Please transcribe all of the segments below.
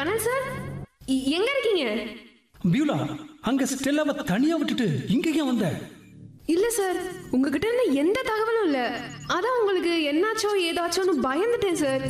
கனல் சார் இ- எங்க இருக்கீங்க பியூலா அங்க ஸ்டெல்லாவை தனியா விட்டுட்டு இங்க ஏன் வந்த இல்ல சார் உங்ககிட்ட இருந்து எந்த தகவலும் இல்ல அதான் உங்களுக்கு என்னாச்சோ ஏதாச்சோன்னு பயந்துட்டேன் சார்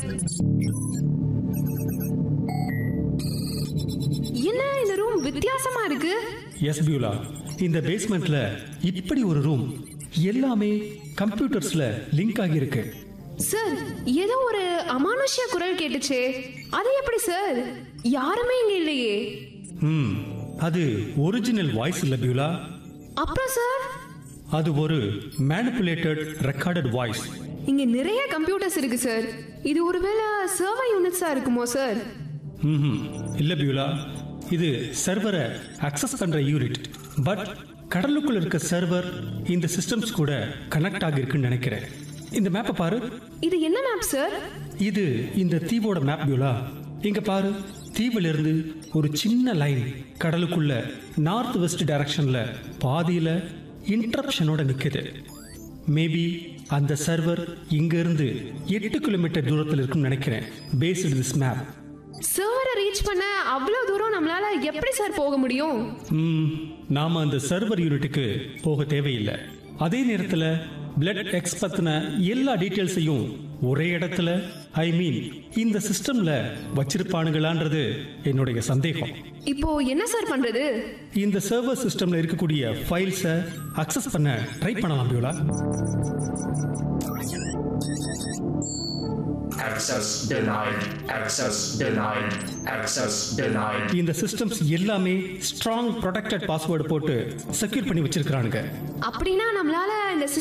என்ன இந்த ரூம் வித்தியாசமா இருக்கு எஸ் பியூலா இந்த பேஸ்மெண்ட்ல இப்படி ஒரு ரூம் எல்லாமே கம்ப்யூட்டர்ஸ்ல லிங்க் ஆகியிருக்கு சார் ஏதோ ஒரு அமானுஷ்ய குரல் கேட்டுச்சே அது எப்படி சார் யாருமே இங்க இல்லையே ம் அது ஒரிஜினல் வாய்ஸ் இல்ல பியூலா அப்புறம் சார் அது ஒரு மேனிப்புலேட்டட் ரெக்கார்டட் வாய்ஸ் இங்க நிறைய கம்ப்யூட்டர்ஸ் இருக்கு சார் இது ஒருவேளை சர்வர் யூனிட்ஸா இருக்குமோ சார் ம் இல்ல பியூலா இது சர்வரை அக்சஸ் பண்ற யூனிட் பட் கடலுக்குள்ள இருக்க சர்வர் இந்த சிஸ்டம்ஸ் கூட கனெக்ட் ஆகிருக்குன்னு நினைக்கிறேன் இந்த மேப்பை பாரு இது என்ன மேப் சார் இது இந்த தீவோட மேப் பியூலா இங்க பாரு தீவுல இருந்து ஒரு சின்ன லைன் கடலுக்குள்ள நார்த் வெஸ்ட் டைரக்ஷன்ல பாதியில இன்டரப்ஷனோட நிக்குது மேபி அந்த சர்வர் இங்க இருந்து எட்டு கிலோமீட்டர் தூரத்தில் இருக்கும்னு நினைக்கிறேன் பேஸ்டு திஸ் மேப் சர்வரை ரீச் பண்ண அவ்வளவு தூரம் நம்மளால எப்படி சார் போக முடியும் ம், நாம அந்த சர்வர் யூனிட்டுக்கு போக தேவையில்லை அதே நேரத்தில் பிளட் எக்ஸ் பத்தின எல்லா டீட்டெயில்ஸையும் ஒரே இடத்துல ஐ மீன் இந்த சிஸ்டம்ல வச்சிருப்பானுங்களான்றது என்னுடைய சந்தேகம் இப்போ என்ன சார் பண்றது இந்த சர்வர் சிஸ்டம்ல இருக்கக்கூடிய ஃபைல்ஸை அக்சஸ் பண்ண ட்ரை பண்ணலாம் Beulah Access denied. Access denied. Access denied. இந்த சிஸ்டம்ஸ் எல்லாமே ஸ்ட்ராங் ப்ரொடெக்டட் பாஸ்வேர்டு போட்டு செக்யூர் பண்ணி வச்சிருக்கிறானுங்க அப்படின்னா நம்மளால இந்த